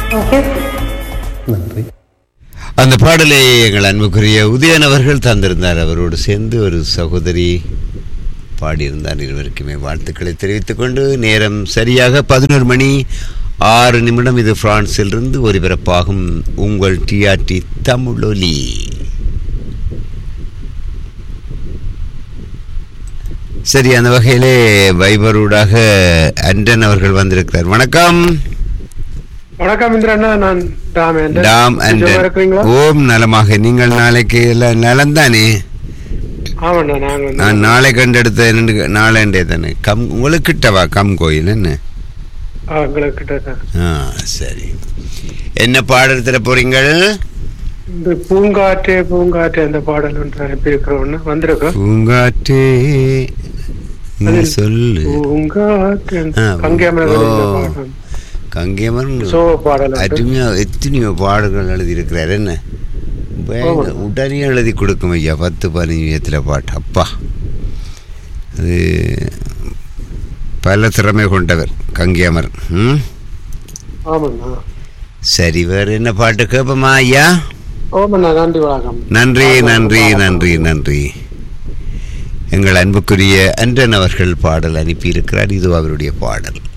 Okay நன்றி அந்த பாடலை எங்கள் அன்புக்குரிய உதயன் அவர்கள் தந்திருந்தார் அவரோடு சேர்ந்து ஒரு சகோதரி பாடியிருந்தார் இருவருக்குமே வாழ்த்துக்களை தெரிவித்துக் கொண்டு நேரம் சரியாக பதினோரு மணி ஆறு நிமிடம் இது பிரான்சிலிருந்து ஒலிபரப்பாகும் உங்கள் டிஆர்டி தமிழொலி சரி அந்த வகையிலே வைபரூடாக அண்டன் அவர்கள் வந்திருக்கிறார் வணக்கம் வணக்கம் இந்திரண்ணா நான் ராமேன் டாம் சும்மா இருக்கிறீங்களா அண்டன் ஓம் நலமாக நீங்கள் நாளைக்கு எல்லாம் நலம்தானே ஆமாண்ணா நாங்க வந்து- நான் நாளை கண்டெடுத்த ரெண்டு நாளண்டே தானே கம் உங்களுக்கு கிட்டவா கம் கோயில் என்ன ஆ, உங்களுக்கு கிட்ட தான். ஆ சரி என்ன பாடல் தர போறீங்கள் இந்த பூங்காற்றே பூங்காற்றே அந்த பாடல் ஒன்று அனுப்பியிருக்கிறோம்னு வந்திருக்கோம் பூங்காற்றே நீ அதில் சொல்லு பூங்காற்றே ஆ, கங்கேமரன் ஓ. கங்கேமரன் சோ பாடல் உண்டு. அருமையா எத்தனையோ பாடல்கள் எழுதி இருக்கிறார் என்ன பயங்க- உடனே எழுதி கொடுக்கும் ஐயா பத்து பதினஞ்சு விதத்தில் பாட்டு அப்பா அது பல திறமை கொண்டவர் கங்கேமரன் ம் ஆமாண்ணா சரி வேறு என்ன பாட்டு கேட்போமா ஐயா ஓமண்ணா நன்றி வணக்கம் நன்றி நன்றி நன்றி நன்றி எங்கள் அன்புக்குரிய அன்றன் அவர்கள் பாடல் அனுப்பியிருக்கிறார் இது அவருடைய பாடல்